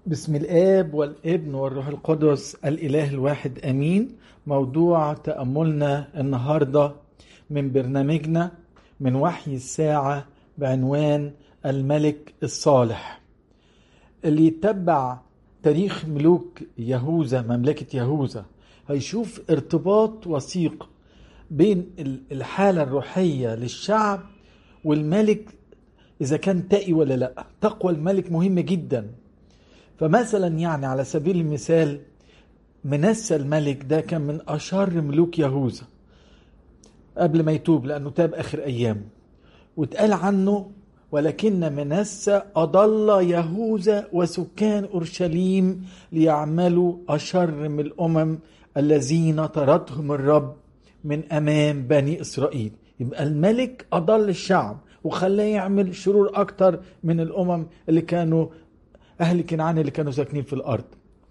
بسم الآب والابن والروح القدس الإله الواحد أمين موضوع تأملنا النهاردة من برنامجنا من وحي الساعة بعنوان الملك الصالح اللي يتبع تاريخ ملوك يهوذا مملكة يهوذا هيشوف ارتباط وثيق بين الحالة الروحية للشعب والملك إذا كان تقي ولا لا تقوى الملك مهم جدا فمثلا يعني على سبيل المثال منسى الملك ده كان من أشر ملوك يهوذا قبل ما يتوب لأنه تاب آخر أيامه واتقال عنه ولكن منسى أضل يهوذا وسكان أورشليم ليعملوا أشر من الأمم الذين طردهم الرب من أمام بني إسرائيل يبقى الملك أضل الشعب وخلاه يعمل شرور أكتر من الأمم اللي كانوا أهل كنعان اللي كانوا ساكنين في الأرض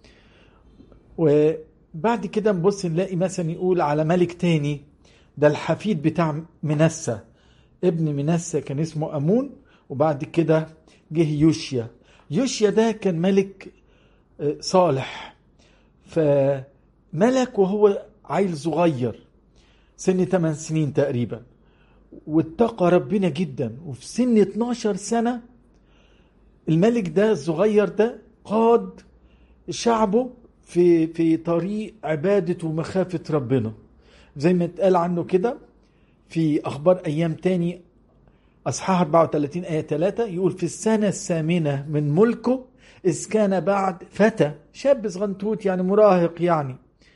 وبعد كده نبص نلاقي مثلا يقول على ملك تاني ده الحفيد بتاع منسى ابن منسى كان اسمه أمون وبعد كده جه يوشيا يوشيا ده كان ملك صالح فملك وهو عيل صغير سن 8 سنين تقريبا واتقى ربنا جدا وفي سن 12 سنة الملك ده الصغير ده قاد شعبه في في طريق عبادة ومخافة ربنا زي ما اتقال عنه كده في أخبار أيام تاني أصحاح 34 آية 3 يقول في السنة الثامنة من ملكه إذ كان بعد فتى شاب صغنطوط يعني مراهق يعني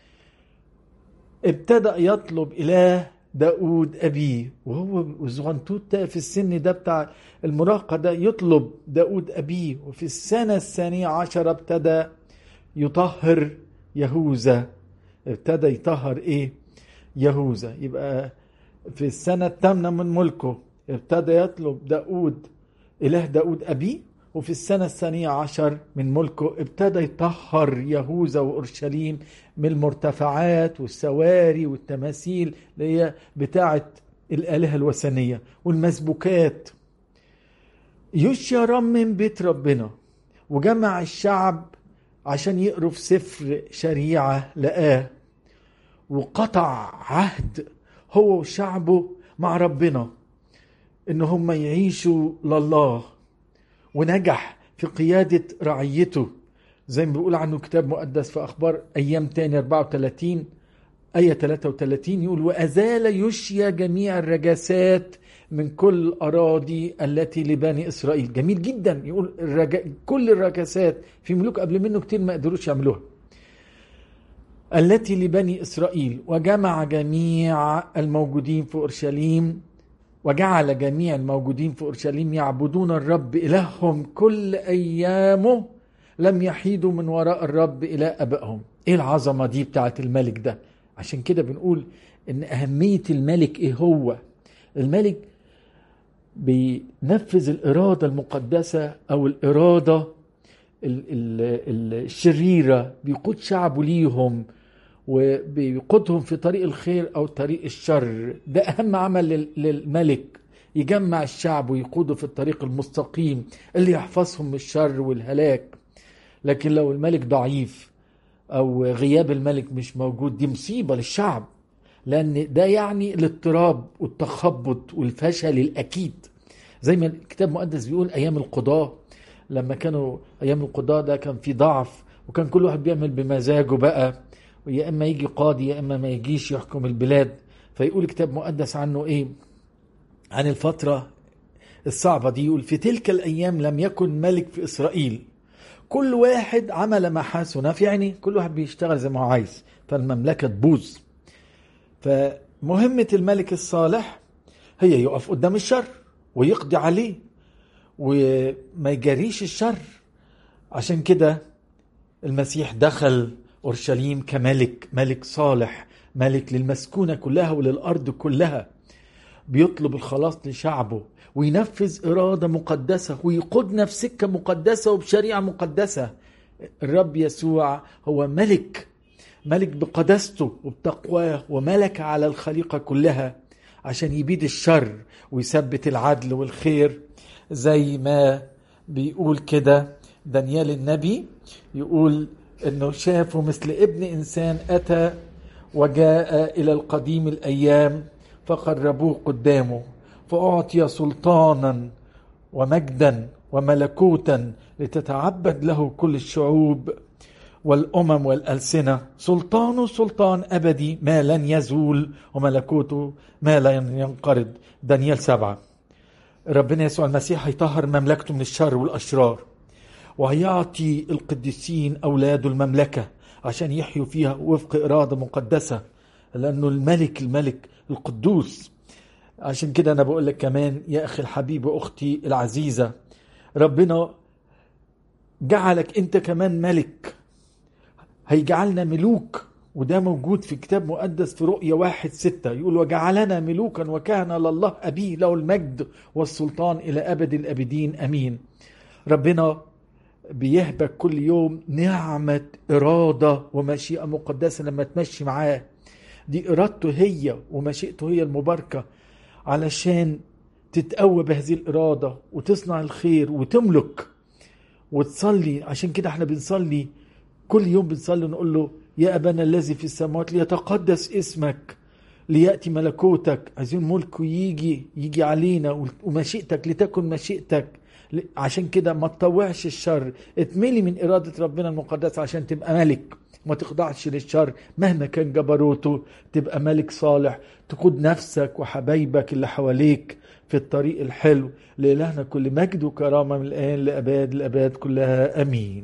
ابتدأ يطلب إله داود أبيه وهو صغنطوط في السن ده بتاع المراهقة ده يطلب داود أبيه وفي السنة الثانية عشرة ابتدى يطهر يهوذا ابتدى يطهر ايه يهوذا يبقى في السنة الثامنة من ملكه ابتدى يطلب داود إله داود أبيه وفي السنة الثانية عشر من ملكه ابتدى يطهر يهوذا وأورشليم من المرتفعات والسواري والتماثيل اللي هي بتاعة الآلهة الوثنية والمسبوكات يوشيا رمم بيت ربنا وجمع الشعب عشان يقروا في سفر شريعة لقاه وقطع عهد هو وشعبه مع ربنا ان هم يعيشوا لله ونجح في قيادة رعيته زي ما بيقول عنه كتاب مقدس في أخبار أيام تاني 34 آية 33 يقول وأزال يشيا جميع الرجاسات من كل الأراضي التي لبني إسرائيل جميل جدا يقول الرج... كل الرجاسات في ملوك قبل منه كتير ما قدروش يعملوها التي لبني إسرائيل وجمع جميع الموجودين في أورشليم وجعل جميع الموجودين في اورشليم يعبدون الرب الههم كل ايامه لم يحيدوا من وراء الرب الى ابائهم ايه العظمه دي بتاعت الملك ده عشان كده بنقول ان اهميه الملك ايه هو الملك بينفذ الاراده المقدسه او الاراده الشريره بيقود شعبه ليهم وبيقودهم في طريق الخير او طريق الشر ده اهم عمل للملك يجمع الشعب ويقوده في الطريق المستقيم اللي يحفظهم من الشر والهلاك لكن لو الملك ضعيف او غياب الملك مش موجود دي مصيبه للشعب لان ده يعني الاضطراب والتخبط والفشل الاكيد زي ما الكتاب المقدس بيقول ايام القضاه لما كانوا ايام القضاه ده كان في ضعف وكان كل واحد بيعمل بمزاجه بقى ويا اما يجي قاضي يا اما ما يجيش يحكم البلاد فيقول الكتاب مقدس عنه ايه عن الفترة الصعبة دي يقول في تلك الأيام لم يكن ملك في إسرائيل كل واحد عمل ما حسن في عيني كل واحد بيشتغل زي ما هو عايز فالمملكة تبوظ فمهمة الملك الصالح هي يقف قدام الشر ويقضي عليه وما يجريش الشر عشان كده المسيح دخل اورشليم كملك ملك صالح ملك للمسكونه كلها وللارض كلها بيطلب الخلاص لشعبه وينفذ اراده مقدسه ويقودنا في سكه مقدسه وبشريعه مقدسه الرب يسوع هو ملك ملك بقداسته وبتقواه وملك على الخليقه كلها عشان يبيد الشر ويثبت العدل والخير زي ما بيقول كده دانيال النبي يقول انه شافه مثل ابن انسان اتى وجاء الى القديم الايام فقربوه قدامه فاعطي سلطانا ومجدا وملكوتا لتتعبد له كل الشعوب والامم والالسنه سلطانه سلطان ابدي ما لن يزول وملكوته ما لن ينقرض دانيال سبعه ربنا يسوع المسيح هيطهر مملكته من الشر والاشرار وهيعطي القديسين اولاده المملكه عشان يحيوا فيها وفق اراده مقدسه لانه الملك الملك القدوس عشان كده انا بقول لك كمان يا اخي الحبيب واختي العزيزه ربنا جعلك انت كمان ملك هيجعلنا ملوك وده موجود في كتاب مقدس في رؤية واحد ستة يقول وجعلنا ملوكا وكهنة لله أبيه له المجد والسلطان إلى أبد الأبدين أمين ربنا بيهبك كل يوم نعمة إرادة ومشيئة مقدسة لما تمشي معاه دي إرادته هي ومشيئته هي المباركة علشان تتقوى بهذه الإرادة وتصنع الخير وتملك وتصلي عشان كده احنا بنصلي كل يوم بنصلي نقول له يا أبانا الذي في السماوات ليتقدس اسمك ليأتي ملكوتك عايزين ملكه يجي يجي علينا ومشيئتك لتكن مشيئتك عشان كده ما تطوعش الشر اتملي من إرادة ربنا المقدسة عشان تبقى ملك ما تخضعش للشر مهما كان جبروته تبقى ملك صالح تقود نفسك وحبايبك اللي حواليك في الطريق الحلو لإلهنا كل مجد وكرامة من الآن لأباد الأباد كلها أمين